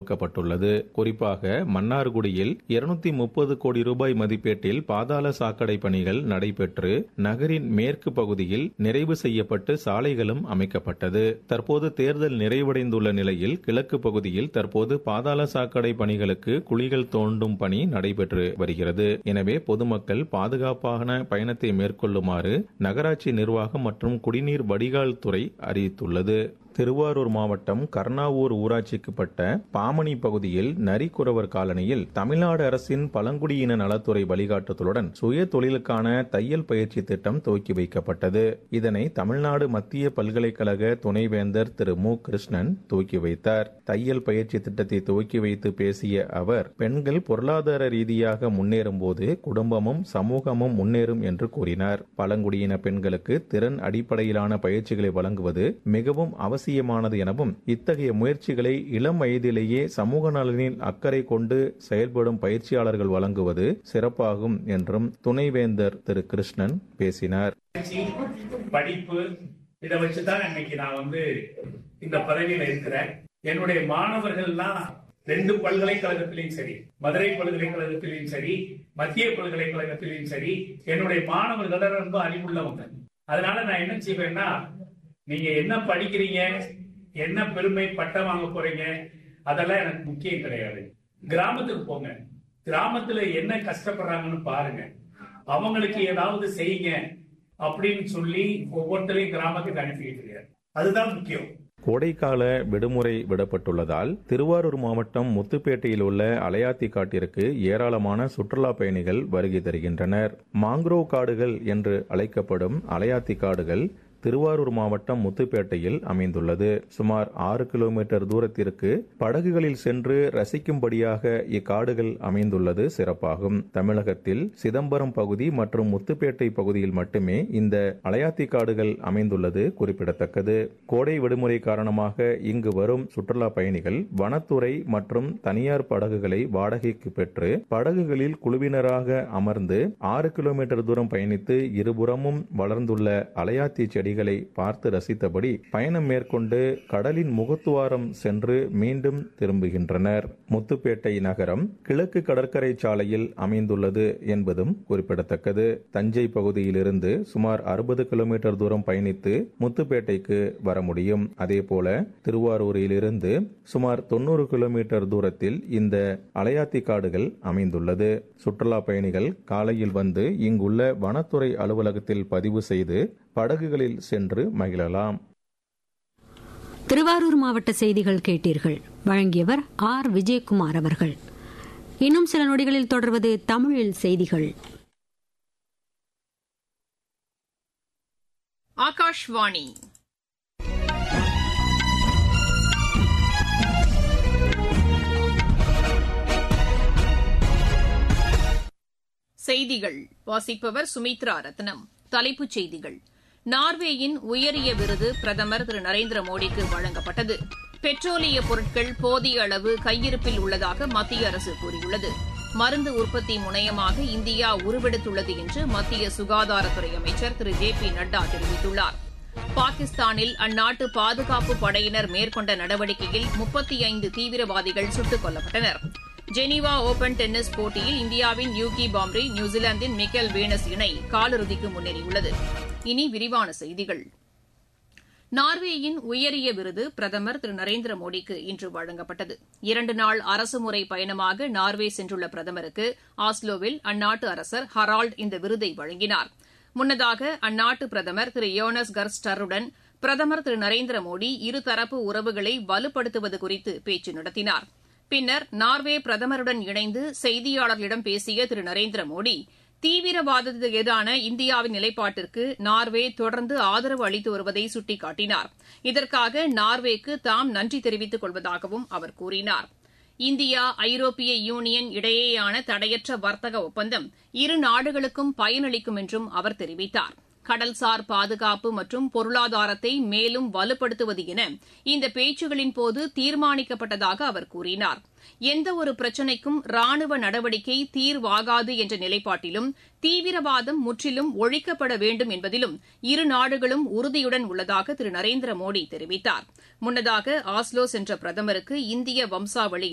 வகுக்கப்பட்டுள்ளது குறிப்பாக மன்னார்குடியில் இருநூத்தி முப்பது கோடி ரூபாய் மதிப்பீட்டில் பாதாள சாக்கடை பணிகள் நடைபெற்று நகரின் மேற்கு பகுதியில் நிறைவு செய்யப்பட்டு சாலைகளும் அமைக்கப்பட்டது தற்போது தேர்தல் நிறைவடைந்துள்ள நிலையில் கிழக்கு பகுதியில் தற்போது பாதாள சாக்கடை பணிகளுக்கு குழிகள் தோண்டும் பணி நடைபெற்று வருகிறது எனவே பொதுமக்கள் பாதுகாப்பான பயணத்தை மேற்கொள்ளுமாறு நகராட்சி நிர்வாகம் மற்றும் குடிநீர் வடிகால் துறை அறிவித்துள்ளது திருவாரூர் மாவட்டம் கர்ணாவூர் ஊராட்சிக்குட்பட்ட பாமணி பகுதியில் நரிக்குறவர் காலனியில் தமிழ்நாடு அரசின் பழங்குடியின நலத்துறை வழிகாட்டுதலுடன் சுய தொழிலுக்கான தையல் பயிற்சி திட்டம் துவக்கி வைக்கப்பட்டது இதனை தமிழ்நாடு மத்திய பல்கலைக்கழக துணைவேந்தர் திரு மு கிருஷ்ணன் துவக்கி வைத்தார் தையல் பயிற்சி திட்டத்தை துவக்கி வைத்து பேசிய அவர் பெண்கள் பொருளாதார ரீதியாக முன்னேறும் போது குடும்பமும் சமூகமும் முன்னேறும் என்று கூறினார் பழங்குடியின பெண்களுக்கு திறன் அடிப்படையிலான பயிற்சிகளை வழங்குவது மிகவும் அவசியம் அவசியமானது எனவும் இத்தகைய முயற்சிகளை இளம் வயதிலேயே சமூக நலனில் அக்கறை கொண்டு செயல்படும் பயிற்சியாளர்கள் வழங்குவது சிறப்பாகும் என்றும் துணைவேந்தர் திரு கிருஷ்ணன் பேசினார் படிப்பு இதை வச்சுதான் இன்னைக்கு நான் வந்து இந்த பதவியில இருக்கிறேன் என்னுடைய மாணவர்கள்லாம் ரெண்டு பல்கலைக்கழகத்திலையும் சரி மதுரை பல்கலைக்கழகத்திலையும் சரி மத்திய பல்கலைக்கழகத்திலையும் சரி என்னுடைய மாணவர்கள் ரொம்ப அறிவுள்ளவங்க அதனால நான் என்ன செய்வேன்னா நீங்க என்ன படிக்கிறீங்க என்ன பெருமை பட்டம் வாங்க போறீங்க அதெல்லாம் எனக்கு முக்கியம் கிடையாது கிராமத்துக்கு போங்க கிராமத்துல என்ன கஷ்டப்படுறாங்கன்னு பாருங்க அவங்களுக்கு ஏதாவது செய்யுங்க அப்படின்னு சொல்லி ஒவ்வொருத்தரையும் கிராமத்துக்கு அனுப்பிட்டு இருக்காரு அதுதான் முக்கியம் கோடைக்கால விடுமுறை விடப்பட்டுள்ளதால் திருவாரூர் மாவட்டம் முத்துப்பேட்டையில் உள்ள அலையாத்தி காட்டிற்கு ஏராளமான சுற்றுலா பயணிகள் வருகை தருகின்றனர் மாங்க்ரோவ் காடுகள் என்று அழைக்கப்படும் அலையாத்தி காடுகள் திருவாரூர் மாவட்டம் முத்துப்பேட்டையில் அமைந்துள்ளது சுமார் ஆறு கிலோமீட்டர் தூரத்திற்கு படகுகளில் சென்று ரசிக்கும்படியாக இக்காடுகள் அமைந்துள்ளது சிறப்பாகும் தமிழகத்தில் சிதம்பரம் பகுதி மற்றும் முத்துப்பேட்டை பகுதியில் மட்டுமே இந்த அலையாத்தி காடுகள் அமைந்துள்ளது குறிப்பிடத்தக்கது கோடை விடுமுறை காரணமாக இங்கு வரும் சுற்றுலா பயணிகள் வனத்துறை மற்றும் தனியார் படகுகளை வாடகைக்கு பெற்று படகுகளில் குழுவினராக அமர்ந்து ஆறு கிலோமீட்டர் தூரம் பயணித்து இருபுறமும் வளர்ந்துள்ள அலையாத்தி செடிகள் செடிகளை பார்த்து ரசித்தபடி பயணம் மேற்கொண்டு கடலின் முகத்துவாரம் சென்று மீண்டும் திரும்புகின்றனர் முத்துப்பேட்டை நகரம் கிழக்கு கடற்கரை சாலையில் அமைந்துள்ளது என்பதும் குறிப்பிடத்தக்கது தஞ்சை பகுதியிலிருந்து சுமார் அறுபது கிலோமீட்டர் தூரம் பயணித்து முத்துப்பேட்டைக்கு வர முடியும் அதேபோல திருவாரூரிலிருந்து சுமார் தொண்ணூறு கிலோமீட்டர் தூரத்தில் இந்த அலையாத்தி காடுகள் அமைந்துள்ளது சுற்றுலா பயணிகள் காலையில் வந்து இங்குள்ள வனத்துறை அலுவலகத்தில் பதிவு செய்து படகுகளில் சென்று மகிழலாம் திருவாரூர் மாவட்ட செய்திகள் கேட்டீர்கள் வழங்கியவர் ஆர் விஜயகுமார் அவர்கள் இன்னும் சில நொடிகளில் தொடர்வது தமிழில் செய்திகள் ஆகாஷ்வாணி செய்திகள் வாசிப்பவர் சுமித்ரா ரத்னம் தலைப்புச் செய்திகள் நார்வேயின் உயரிய விருது பிரதமர் திரு நரேந்திர மோடிக்கு வழங்கப்பட்டது பெட்ரோலிய பொருட்கள் போதிய அளவு கையிருப்பில் உள்ளதாக மத்திய அரசு கூறியுள்ளது மருந்து உற்பத்தி முனையமாக இந்தியா உருவெடுத்துள்ளது என்று மத்திய சுகாதாரத்துறை அமைச்சர் திரு ஜே பி நட்டா தெரிவித்துள்ளார் பாகிஸ்தானில் அந்நாட்டு பாதுகாப்பு படையினர் மேற்கொண்ட நடவடிக்கையில் முப்பத்தி ஐந்து தீவிரவாதிகள் சுட்டுக் கொல்லப்பட்டனர் ஜெனீவா ஓபன் டென்னிஸ் போட்டியில் இந்தியாவின் யூகி பாம்ரி நியூசிலாந்தின் மிக்கேல் வீனஸ் இணை காலிறுதிக்கு முன்னேறியுள்ளது இனி விரிவான செய்திகள் நார்வேயின் உயரிய விருது பிரதமர் திரு நரேந்திர மோடிக்கு இன்று வழங்கப்பட்டது இரண்டு நாள் அரசுமுறை பயணமாக நார்வே சென்றுள்ள பிரதமருக்கு ஆஸ்லோவில் அந்நாட்டு அரசர் ஹரால்ட் இந்த விருதை வழங்கினார் முன்னதாக அந்நாட்டு பிரதமர் திரு யோனஸ் கர்ஸ்டருடன் பிரதமர் திரு நரேந்திர மோடி இருதரப்பு உறவுகளை வலுப்படுத்துவது குறித்து பேச்சு நடத்தினார் பின்னர் நார்வே பிரதமருடன் இணைந்து செய்தியாளர்களிடம் பேசிய திரு நரேந்திர மோடி தீவிரவாதத்துக்கு எதிரான இந்தியாவின் நிலைப்பாட்டிற்கு நார்வே தொடர்ந்து ஆதரவு அளித்து வருவதை சுட்டிக்காட்டினார் இதற்காக நார்வேக்கு தாம் நன்றி தெரிவித்துக் கொள்வதாகவும் அவர் கூறினார் இந்தியா ஐரோப்பிய யூனியன் இடையேயான தடையற்ற வர்த்தக ஒப்பந்தம் இரு நாடுகளுக்கும் பயனளிக்கும் என்றும் அவர் தெரிவித்தார் கடல்சார் பாதுகாப்பு மற்றும் பொருளாதாரத்தை மேலும் வலுப்படுத்துவது என இந்த பேச்சுகளின் போது தீர்மானிக்கப்பட்டதாக அவர் கூறினார் எந்த ஒரு பிரச்சினைக்கும் ராணுவ நடவடிக்கை தீர்வாகாது என்ற நிலைப்பாட்டிலும் தீவிரவாதம் முற்றிலும் ஒழிக்கப்பட வேண்டும் என்பதிலும் இரு நாடுகளும் உறுதியுடன் உள்ளதாக திரு நரேந்திர மோடி தெரிவித்தார் முன்னதாக ஆஸ்லோ சென்ற பிரதமருக்கு இந்திய வம்சாவளி